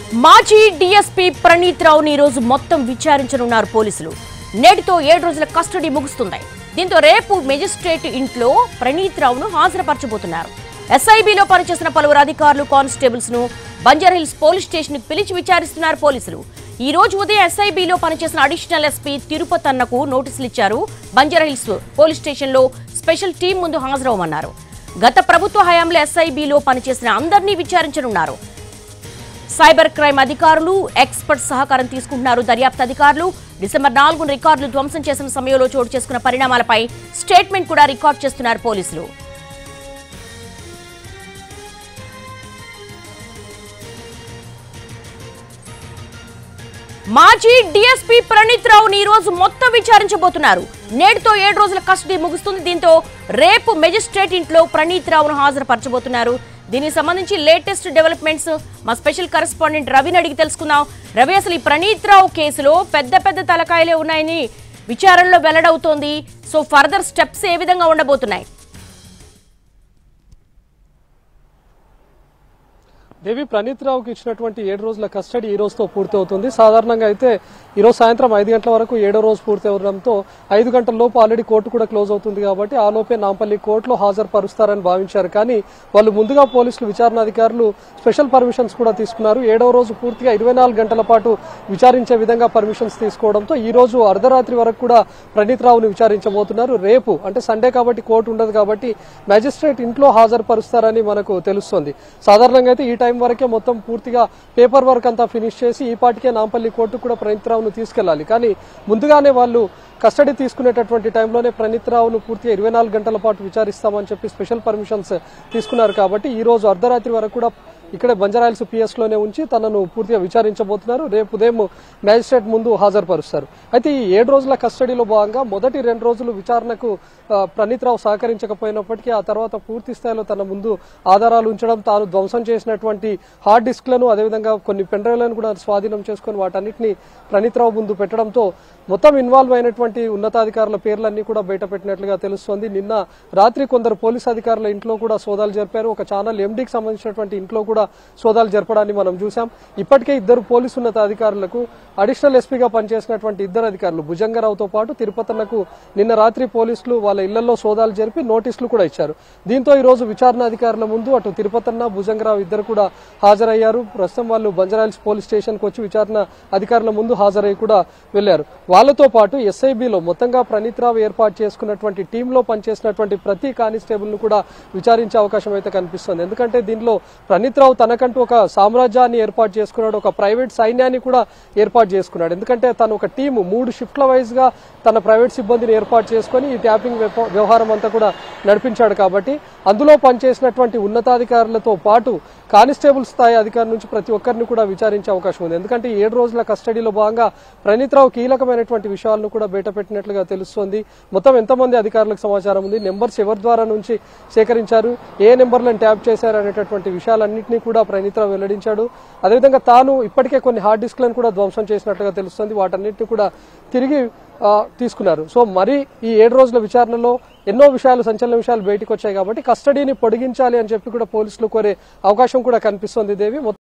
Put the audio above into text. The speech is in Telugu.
మాజీ డీఎస్పీ ప్రణీత్ రావుని ఈ రోజు మొత్తం విచారించనున్నారు పోలీసులు నేటితో ఏడు రోజుల కస్టడీ ముగుస్తుంది దీంతో రేపు మెజిస్ట్రేట్ ఇంట్లో ప్రణీత్ రావును హాజరుపరచబోతున్నారు ఎస్ఐబిలో పనిచేసిన పలువురు అధికారులు కానిస్టేబుల్స్ ను బంజారాహిల్స్ పోలీస్ స్టేషన్ కు పిలిచి విచారిస్తున్నారు పోలీసులు ఈ రోజు ఉదయం ఎస్ఐబిలో పనిచేసిన అడిషనల్ ఎస్పీ తిరుపతి అన్నకు నోటీసులు ఇచ్చారు బంజారాహిల్స్ పోలీస్ స్టేషన్ లో స్పెషల్ టీం ముందు హాజరవమన్నారు గత ప్రభుత్వ హయాంలో ఎస్ఐబిలో పనిచేసిన అందరినీ విచారించనున్నారు సైబర్ క్రైమ్ అధికారులు ఎక్స్పర్ట్ సహకారం తీసుకుంటున్నారు దర్యాప్తు అధికారులు డిసెంబర్ నాలుగు రికార్డులు ధ్వంసం చేసిన సమయంలో చోటు చేసుకున్న పరిణామాలపై స్టేట్మెంట్ కూడా రికార్డ్ చేస్తున్నారు పోలీసులు మాజీ డీఎస్పీ ప్రణీత్ రావుని ఈ రోజు మొత్తం విచారించబోతున్నారు నేటితో ఏడు రోజుల కస్టడీ ముగుస్తుంది దీంతో రేపు మెజిస్ట్రేట్ ఇంట్లో ప్రణీత్ రావును హాజరుపరచబోతున్నారు దీనికి సంబంధించి లేటెస్ట్ డెవలప్మెంట్స్ మా స్పెషల్ కరెస్పాండెంట్ రవిని అడిగి తెలుసుకుందాం రవి అసలు ఈ ప్రణీత్ రావు కేసులో పెద్ద పెద్ద తలకాయలే ఉన్నాయని విచారణలో వెల్లడవుతోంది సో ఫర్దర్ స్టెప్స్ ఏ విధంగా ఉండబోతున్నాయి దేవి ప్రణీత్ రావుకి ఇచ్చినటువంటి ఏడు రోజుల కస్టడీ ఈ రోజుతో పూర్తి అవుతుంది సాధారణంగా అయితే ఈ రోజు సాయంత్రం ఐదు గంటల వరకు ఏడో రోజు పూర్తి అవడంతో ఐదు గంటల లోపు ఆల్రెడీ కోర్టు కూడా క్లోజ్ అవుతుంది కాబట్టి ఆ లోపే నాంపల్లి కోర్టులో హాజరుపరుస్తారని భావించారు కానీ వాళ్ళు ముందుగా పోలీసులు విచారణ అధికారులు స్పెషల్ పర్మిషన్స్ కూడా తీసుకున్నారు ఏడవ రోజు పూర్తిగా ఇరవై నాలుగు గంటల పాటు విచారించే విధంగా పర్మిషన్స్ తీసుకోవడంతో ఈ రోజు అర్ధరాత్రి వరకు కూడా ప్రణీత్ రావుని విచారించబోతున్నారు రేపు అంటే సండే కాబట్టి కోర్టు ఉండదు కాబట్టి మ్యాజిస్ట్రేట్ ఇంట్లో హాజరుపరుస్తారని మనకు తెలుస్తోంది సాధారణంగా అయితే ఈ టైం వరకే మొత్తం పూర్తిగా పేపర్ వర్క్ అంతా ఫినిష్ చేసి ఈ పాటికే నాంపల్లి కోర్టు కూడా ప్రణీత్ రావును తీసుకెళ్లాలి కానీ ముందుగానే వాళ్ళు కస్టడీ తీసుకునేటటువంటి టైంలోనే ప్రణీత్ రావును పూర్తిగా ఇరవై నాలుగు గంటల పాటు విచారిస్తామని చెప్పి స్పెషల్ పర్మిషన్స్ తీసుకున్నారు కాబట్టి ఈ రోజు అర్ధరాత్రి వరకు కూడా ఇక్కడే బంజారాయిల్స్ పిఎస్ లోనే ఉంచి తనను పూర్తిగా విచారించబోతున్నారు రేపు ఉదయం మ్యాజిస్ట్రేట్ ముందు హాజరుపరుస్తారు అయితే ఈ ఏడు రోజుల కస్టడీలో భాగంగా మొదటి రెండు రోజులు విచారణకు ఆ, ప్రణీత్ రావు సహకరించకపోయినప్పటికీ ఆ తర్వాత పూర్తి స్థాయిలో తన ముందు ఆధారాలు ఉంచడం తాను ధ్వంసం చేసినటువంటి హార్డ్ డిస్క్లను అదేవిధంగా కొన్ని పెన్డ్రైవ్లను కూడా స్వాధీనం చేసుకుని వాటన్నిటిని ప్రణీత్ రావు ముందు పెట్టడంతో మొత్తం ఇన్వాల్వ్ అయినటువంటి ఉన్నతాధికారుల పేర్లన్నీ కూడా బయట పెట్టినట్లుగా తెలుస్తోంది నిన్న రాత్రి కొందరు పోలీస్ అధికారుల ఇంట్లో కూడా సోదాలు జరిపారు ఒక ఛానల్ ఎండీకి సంబంధించినటువంటి ఇంట్లో కూడా సోదాలు జరపడాన్ని మనం చూసాం ఇప్పటికే ఇద్దరు పోలీసు ఉన్నతాధికారులకు అడిషనల్ ఎస్పీగా పనిచేసినటువంటి ఇద్దరు అధికారులు భుజంగరావుతో పాటు తిరుపతన్నకు నిన్న రాత్రి పోలీసులు వాళ్ళ ఇళ్లలో సోదాలు జరిపి నోటీసులు కూడా ఇచ్చారు దీంతో ఈ రోజు విచారణ అధికారుల ముందు అటు తిరుపతన్న భుజంగరావు ఇద్దరు కూడా హాజరయ్యారు ప్రస్తుతం వాళ్ళు బంజారాయిల్స్ పోలీస్ స్టేషన్ కు వచ్చి విచారణ అధికారుల ముందు హాజరై కూడా వెళ్లారు వాళ్ళతో పాటు ఎస్ఐబిలో మొత్తంగా ప్రణీత్ రావు ఏర్పాటు చేసుకున్నటువంటి టీంలో పనిచేసినటువంటి ప్రతి కానిస్టేబుల్ ను కూడా విచారించే అవకాశం అయితే కనిపిస్తుంది ఎందుకంటే దీనిలో ప్రణీత్ రావు తనకంటూ ఒక సామ్రాజ్యాన్ని ఏర్పాటు చేసుకున్నాడు ఒక ప్రైవేట్ సైన్యాన్ని కూడా ఏర్పాటు చేసుకున్నాడు ఎందుకంటే తను ఒక టీము మూడు షిఫ్ట్ల వైజ్ గా తన ప్రైవేట్ సిబ్బందిని ఏర్పాటు చేసుకొని ఈ ట్యాపింగ్ వ్యవ- వ్యవహారం అంతా కూడా నడిపించాడు కాబట్టి అందులో పనిచేసినటువంటి ఉన్నతాధికారులతో పాటు కానిస్టేబుల్ స్థాయి అధికారి నుంచి ప్రతి ఒక్కరిని కూడా విచారించే అవకాశం ఉంది ఎందుకంటే ఈ ఏడు రోజుల కస్టడీలో భాగంగా ప్రణీత్ రావు కీలకమైనటువంటి విషయాలను కూడా బయటపెట్టినట్లుగా తెలుస్తోంది మొత్తం ఎంతమంది అధికారులకు సమాచారం ఉంది నెంబర్స్ ఎవరి ద్వారా నుంచి సేకరించారు ఏ నెంబర్లను ట్యాప్ చేశారు అనేటటువంటి విషయాలన్నింటినీ కూడా ప్రణీత్ రావు వెల్లడించాడు అదేవిధంగా తాను ఇప్పటికే కొన్ని హార్డ్ డిస్క్లను కూడా ధ్వంసం చేసినట్లుగా తెలుస్తుంది వాటన్నిటిని కూడా తిరిగి ఆ, తీసుకున్నారు సో మరి ఈ ఏడు రోజుల విచారణలో ఎన్నో విషయాలు సంచలన విషయాలు బయటకు వచ్చాయి కాబట్టి కస్టడీని పొడిగించాలి అని చెప్పి కూడా పోలీసులు కోరే అవకాశం కూడా కనిపిస్తోంది దేవి మొత్తం